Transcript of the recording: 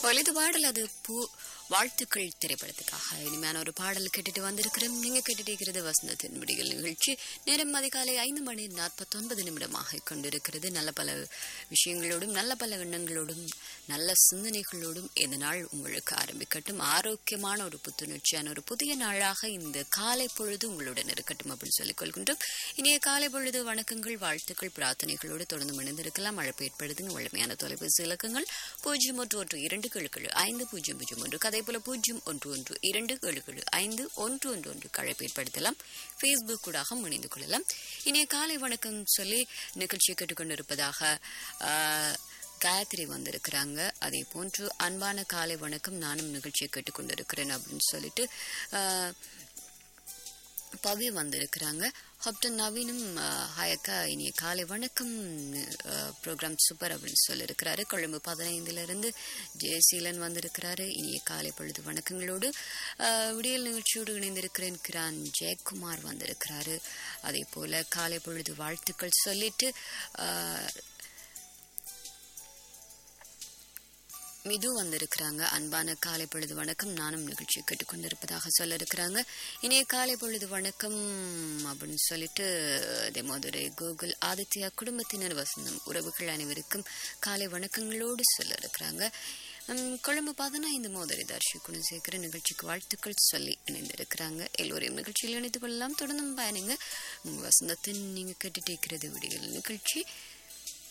பொழுது பாடல் அது பூ வாழ்த்துக்கள் திரைப்படத்துக்காக இனிமையான ஒரு பாடல் கேட்டுட்டு வந்திருக்கிறோம் நீங்க கேட்டுட்டு இருக்கிறது வசந்தத்தின் முடிகள் நிகழ்ச்சி நேரம் அதிகாலை ஐந்து மணி நாற்பத்தொன்பது நிமிடமாக கொண்டிருக்கிறது நல்ல பல விஷயங்களோடும் நல்ல பல எண்ணங்களோடும் நல்ல சிந்தனைகளோடும் இந்த நாள் உங்களுக்கு ஆரம்பிக்கட்டும் ஆரோக்கியமான ஒரு புத்துணர்ச்சியான ஒரு புதிய நாளாக இந்த காலை பொழுது உங்களுடன் இருக்கட்டும் அப்படின்னு சொல்லிக் கொள்கின்றோம் இனிய காலை பொழுது வணக்கங்கள் வாழ்த்துக்கள் பிரார்த்தனைகளோடு தொடர்ந்து இணைந்திருக்கலாம் அழைப்பு ஏற்படுத்துங்க வலிமையான தொலைபேசி இலக்கங்கள் பூஜ்ஜியம் ஒன்று ஒன்று இரண்டு கிழக்கள் ஐந்து பூஜ்ஜியம் பூஜ்ஜியம் ஒன்று அதே போல பூஜ்ஜியம் ஒன்று ஒன்று இரண்டு கிழக்கள் ஐந்து ஒன்று ஒன்று ஒன்று அழைப்பு ஏற்படுத்தலாம் ஃபேஸ்புக் கூடாக இணைந்து கொள்ளலாம் இனிய காலை வணக்கம் சொல்லி நிகழ்ச்சியை கேட்டுக்கொண்டிருப்பதாக ஆஹ், காயத்ரி வந்திருக்கிறாங்க அதே போன்று அன்பான காலை வணக்கம் நானும் நிகழ்ச்சியை கேட்டுக்கொண்டிருக்கிறேன் அப்படின்னு சொல்லிட்டு ஆஹ், பவி வந்திருக்கிறாங்க ஹாப்டன் நவீனும் ஆஹ், ஹாய் அக்கா இனிய காலை வணக்கம் ப்ரோக்ராம் சூப்பர் அப்படின்னு சொல்லியிருக்கிறாரு கொழும்பு பதினைந்துல இருந்து ஜெயசீலன் வந்திருக்கிறாரு இனிய காலை பொழுது வணக்கங்களோடு ஆஹ், விடியல் நிகழ்ச்சியோடு இணைந்திருக்கிறேன் கிரான் ஜெயக்குமார் வந்திருக்கிறாரு அதே போல காலை பொழுது வாழ்த்துக்கள் சொல்லிட்டு ஆஹ், மிது வந்திருக்கிறாங்க அன்பான காலை பொழுது வணக்கம் நானும் நிகழ்ச்சி கேட்டுக்கொண்டிருப்பதாக சொல்ல இருக்கிறாங்க இனிய காலை பொழுது வணக்கம் அப்படின்னு சொல்லிட்டு அதே மாதிரி கூகுள் ஆதித்யா குடும்பத்தினர் வசந்தம் உறவுகள் அனைவருக்கும் காலை வணக்கங்களோடு சொல்ல இருக்கிறாங்க உம், கொழும்பு பதினைந்து மோதரி தர்ஷி குணசேகர நிகழ்ச்சிக்கு வாழ்த்துக்கள் சொல்லி இணைந்திருக்கிறாங்க எல்லோரையும் நிகழ்ச்சியில் இணைத்துக் கொள்ளலாம் தொடர்ந்தும் பயணிங்க உங்க வசந்தத்தின் நீங்க கேட்டுட்டு இருக்கிறது விடியல் நிகழ்ச்சி